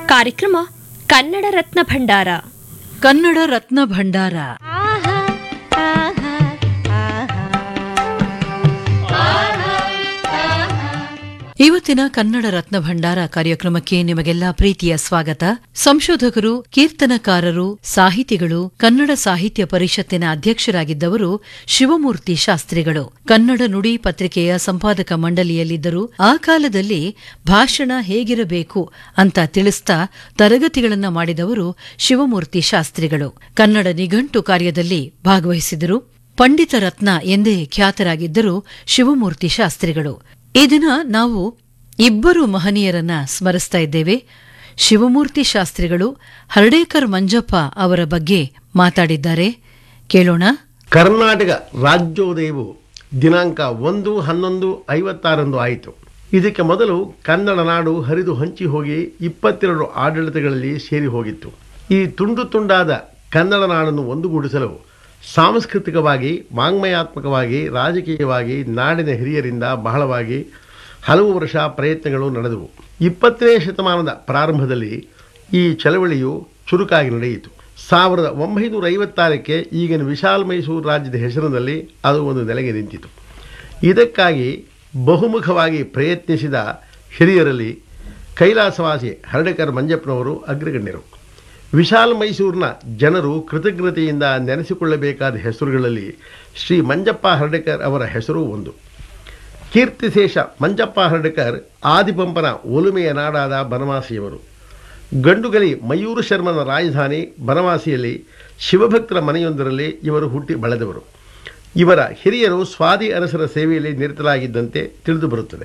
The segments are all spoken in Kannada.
ಕಾರ್ಯಕ್ರಮ ಕನ್ನಡ ರತ್ನ ಭಂಡಾರ ಕನ್ನಡ ರತ್ನ ಭಂಡಾರ ಇವತ್ತಿನ ಕನ್ನಡ ರತ್ನ ಭಂಡಾರ ಕಾರ್ಯಕ್ರಮಕ್ಕೆ ನಿಮಗೆಲ್ಲ ಪ್ರೀತಿಯ ಸ್ವಾಗತ ಸಂಶೋಧಕರು ಕೀರ್ತನಕಾರರು ಸಾಹಿತಿಗಳು ಕನ್ನಡ ಸಾಹಿತ್ಯ ಪರಿಷತ್ತಿನ ಅಧ್ಯಕ್ಷರಾಗಿದ್ದವರು ಶಿವಮೂರ್ತಿ ಶಾಸ್ತ್ರಿಗಳು ಕನ್ನಡ ನುಡಿ ಪತ್ರಿಕೆಯ ಸಂಪಾದಕ ಮಂಡಳಿಯಲ್ಲಿದ್ದರು ಆ ಕಾಲದಲ್ಲಿ ಭಾಷಣ ಹೇಗಿರಬೇಕು ಅಂತ ತಿಳಿಸ್ತಾ ತರಗತಿಗಳನ್ನ ಮಾಡಿದವರು ಶಿವಮೂರ್ತಿ ಶಾಸ್ತ್ರಿಗಳು ಕನ್ನಡ ನಿಘಂಟು ಕಾರ್ಯದಲ್ಲಿ ಭಾಗವಹಿಸಿದರು ಪಂಡಿತ ರತ್ನ ಎಂದೇ ಖ್ಯಾತರಾಗಿದ್ದರು ಶಿವಮೂರ್ತಿ ಶಾಸ್ತ್ರಿಗಳು ಈ ದಿನ ನಾವು ಇಬ್ಬರು ಮಹನೀಯರನ್ನ ಸ್ಮರಿಸ್ತಾ ಇದ್ದೇವೆ ಶಿವಮೂರ್ತಿ ಶಾಸ್ತ್ರಿಗಳು ಹರ್ಡೇಕರ್ ಮಂಜಪ್ಪ ಅವರ ಬಗ್ಗೆ ಮಾತಾಡಿದ್ದಾರೆ ಕೇಳೋಣ ಕರ್ನಾಟಕ ರಾಜ್ಯೋದಯವು ದಿನಾಂಕ ಒಂದು ಹನ್ನೊಂದು ಐವತ್ತಾರಂದು ಆಯಿತು ಇದಕ್ಕೆ ಮೊದಲು ಕನ್ನಡ ನಾಡು ಹರಿದು ಹಂಚಿ ಹೋಗಿ ಇಪ್ಪತ್ತೆರಡು ಆಡಳಿತಗಳಲ್ಲಿ ಸೇರಿ ಹೋಗಿತ್ತು ಈ ತುಂಡು ತುಂಡಾದ ಕನ್ನಡ ನಾಡನ್ನು ಒಂದುಗೂಡಿಸಲು ಸಾಂಸ್ಕೃತಿಕವಾಗಿ ವಾಂಗ್ಮಯಾತ್ಮಕವಾಗಿ ರಾಜಕೀಯವಾಗಿ ನಾಡಿನ ಹಿರಿಯರಿಂದ ಬಹಳವಾಗಿ ಹಲವು ವರ್ಷ ಪ್ರಯತ್ನಗಳು ನಡೆದವು ಇಪ್ಪತ್ತನೇ ಶತಮಾನದ ಪ್ರಾರಂಭದಲ್ಲಿ ಈ ಚಳವಳಿಯು ಚುರುಕಾಗಿ ನಡೆಯಿತು ಸಾವಿರದ ಒಂಬೈನೂರ ಐವತ್ತಾರಕ್ಕೆ ಈಗಿನ ವಿಶಾಲ ಮೈಸೂರು ರಾಜ್ಯದ ಹೆಸರಿನಲ್ಲಿ ಅದು ಒಂದು ನೆಲೆಗೆ ನಿಂತಿತು ಇದಕ್ಕಾಗಿ ಬಹುಮುಖವಾಗಿ ಪ್ರಯತ್ನಿಸಿದ ಹಿರಿಯರಲ್ಲಿ ಕೈಲಾಸವಾಸಿ ಹರ್ಡಕರ್ ಮಂಜಪ್ಪನವರು ಅಗ್ರಗಣ್ಯರು ವಿಶಾಲ ಮೈಸೂರಿನ ಜನರು ಕೃತಜ್ಞತೆಯಿಂದ ನೆನೆಸಿಕೊಳ್ಳಬೇಕಾದ ಹೆಸರುಗಳಲ್ಲಿ ಶ್ರೀ ಮಂಜಪ್ಪ ಹರ್ಡಕರ್ ಅವರ ಹೆಸರು ಒಂದು ಕೀರ್ತಿಶೇಷ ಮಂಜಪ್ಪ ಹರ್ಡಕರ್ ಆದಿಪಂಪನ ಒಲುಮೆಯ ನಾಡಾದ ಬನವಾಸಿಯವರು ಗಂಡುಗಲಿ ಮಯೂರು ಶರ್ಮನ ರಾಜಧಾನಿ ಬನವಾಸಿಯಲ್ಲಿ ಶಿವಭಕ್ತರ ಮನೆಯೊಂದರಲ್ಲಿ ಇವರು ಹುಟ್ಟಿ ಬೆಳೆದವರು ಇವರ ಹಿರಿಯರು ಸ್ವಾದಿ ಅರಸರ ಸೇವೆಯಲ್ಲಿ ನಿರತರಾಗಿದ್ದಂತೆ ತಿಳಿದು ಬರುತ್ತದೆ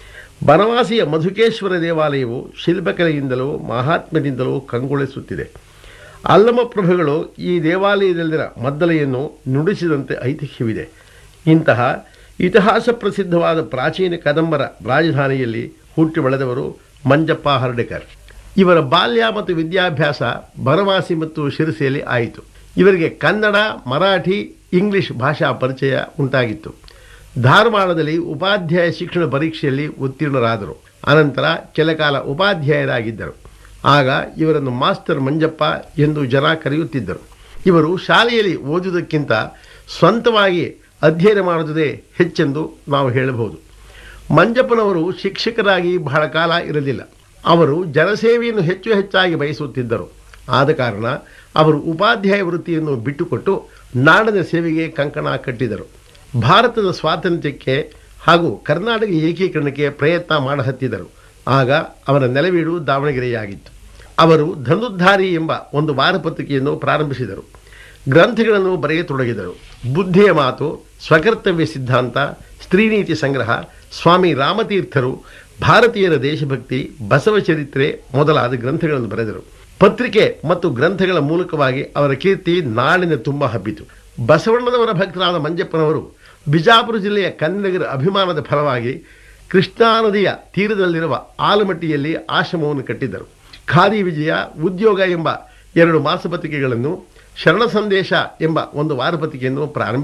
ಬನವಾಸಿಯ ಮಧುಕೇಶ್ವರ ದೇವಾಲಯವು ಶಿಲ್ಪಕಲೆಯಿಂದಲೂ ಮಹಾತ್ಮ್ಯದಿಂದಲೂ ಕಂಗೊಳಿಸುತ್ತಿದೆ ಅಲ್ಲಮ ಪ್ರಭುಗಳು ಈ ದೇವಾಲಯದಲ್ಲಿನ ಮದ್ದಲೆಯನ್ನು ನುಡಿಸಿದಂತೆ ಐತಿಹ್ಯವಿದೆ ಇಂತಹ ಇತಿಹಾಸ ಪ್ರಸಿದ್ಧವಾದ ಪ್ರಾಚೀನ ಕದಂಬರ ರಾಜಧಾನಿಯಲ್ಲಿ ಹುಟ್ಟಿ ಬೆಳೆದವರು ಮಂಜಪ್ಪ ಹರ್ಡೇಕರ್ ಇವರ ಬಾಲ್ಯ ಮತ್ತು ವಿದ್ಯಾಭ್ಯಾಸ ಬನವಾಸಿ ಮತ್ತು ಶಿರಸಿಯಲ್ಲಿ ಆಯಿತು ಇವರಿಗೆ ಕನ್ನಡ ಮರಾಠಿ ಇಂಗ್ಲಿಷ್ ಭಾಷಾ ಪರಿಚಯ ಉಂಟಾಗಿತ್ತು ಧಾರವಾಡದಲ್ಲಿ ಉಪಾಧ್ಯಾಯ ಶಿಕ್ಷಣ ಪರೀಕ್ಷೆಯಲ್ಲಿ ಉತ್ತೀರ್ಣರಾದರು ಅನಂತರ ಕೆಲಕಾಲ ಉಪಾಧ್ಯಾಯರಾಗಿದ್ದರು ಆಗ ಇವರನ್ನು ಮಾಸ್ಟರ್ ಮಂಜಪ್ಪ ಎಂದು ಜನ ಕರೆಯುತ್ತಿದ್ದರು ಇವರು ಶಾಲೆಯಲ್ಲಿ ಓದುವುದಕ್ಕಿಂತ ಸ್ವಂತವಾಗಿ ಅಧ್ಯಯನ ಮಾಡುವುದೇ ಹೆಚ್ಚೆಂದು ನಾವು ಹೇಳಬಹುದು ಮಂಜಪ್ಪನವರು ಶಿಕ್ಷಕರಾಗಿ ಬಹಳ ಕಾಲ ಇರಲಿಲ್ಲ ಅವರು ಜನಸೇವೆಯನ್ನು ಹೆಚ್ಚು ಹೆಚ್ಚಾಗಿ ಬಯಸುತ್ತಿದ್ದರು ಆದ ಕಾರಣ ಅವರು ಉಪಾಧ್ಯಾಯ ವೃತ್ತಿಯನ್ನು ಬಿಟ್ಟುಕೊಟ್ಟು ನಾಡಿನ ಸೇವೆಗೆ ಕಂಕಣ ಕಟ್ಟಿದರು ಭಾರತದ ಸ್ವಾತಂತ್ರ್ಯಕ್ಕೆ ಹಾಗೂ ಕರ್ನಾಟಕ ಏಕೀಕರಣಕ್ಕೆ ಪ್ರಯತ್ನ ಮಾಡಹತ್ತಿದರು ಆಗ ಅವರ ನೆಲವೀಡು ದಾವಣಗೆರೆಯಾಗಿತ್ತು ಅವರು ಧನುದ್ಧಾರಿ ಎಂಬ ಒಂದು ವಾರಪತ್ರಿಕೆಯನ್ನು ಪ್ರಾರಂಭಿಸಿದರು ಗ್ರಂಥಗಳನ್ನು ಬರೆಯತೊಡಗಿದರು ಬುದ್ಧಿಯ ಮಾತು ಸ್ವಕರ್ತವ್ಯ ಸಿದ್ಧಾಂತ ಸ್ತ್ರೀನೀತಿ ಸಂಗ್ರಹ ಸ್ವಾಮಿ ರಾಮತೀರ್ಥರು ಭಾರತೀಯರ ದೇಶಭಕ್ತಿ ಬಸವ ಚರಿತ್ರೆ ಮೊದಲಾದ ಗ್ರಂಥಗಳನ್ನು ಬರೆದರು ಪತ್ರಿಕೆ ಮತ್ತು ಗ್ರಂಥಗಳ ಮೂಲಕವಾಗಿ ಅವರ ಕೀರ್ತಿ ನಾಡಿನ ತುಂಬ ಹಬ್ಬಿತು ಬಸವಣ್ಣನವರ ಭಕ್ತರಾದ ಮಂಜಪ್ಪನವರು ಬಿಜಾಪುರ ಜಿಲ್ಲೆಯ ಕನ್ನಡಿಗರ ಅಭಿಮಾನದ ಫಲವಾಗಿ ಕೃಷ್ಣಾ ನದಿಯ ತೀರದಲ್ಲಿರುವ ಆಲಮಟ್ಟಿಯಲ್ಲಿ ಆಶ್ರಮವನ್ನು ಕಟ್ಟಿದ್ದರು ಖಾದಿ ವಿಜಯ ಉದ್ಯೋಗ ಎಂಬ ಎರಡು ಮಾಸಪತ್ರಿಕೆಗಳನ್ನು ಶರಣ ಸಂದೇಶ ಎಂಬ ಒಂದು ವಾರಪತ್ರಿಕೆಯನ್ನು ಪ್ರಾರಂಭಿಸಿದರು